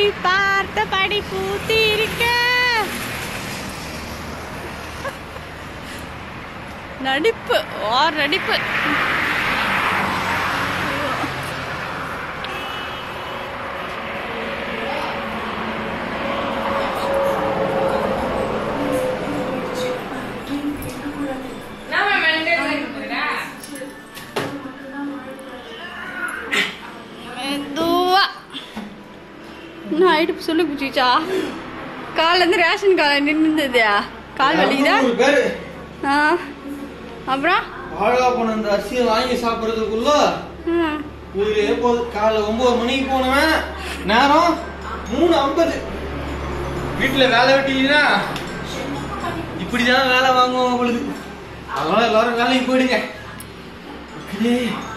பார்த்த படி பூத்திருக்க நடிப்பு ஓர் நடிப்பு மெதுவா இன்னும் இடுப்பு சொல்லி பிடிச்சிச்சா கால்ல இருந்து ரேஷன் கால நின்றுதா கால் வலிக்குதா இரநூறு பேரு ஆ அப்புறம் வாழா போன அந்த அரிசியை வாங்கி சாப்பிடுறதுக்குள்ள ம். உயிரே போகுது காலைல ஒன்பது மணிக்கு போனவன் நேரம் மூணு ஐம்பது வீட்டுல வேலை வெட்டினா இப்படிதான் வேலை வாங்குவோம் உங்களுக்கு அதனால எல்லாரும் வேலைக்கு போயிடுங்க மக்களே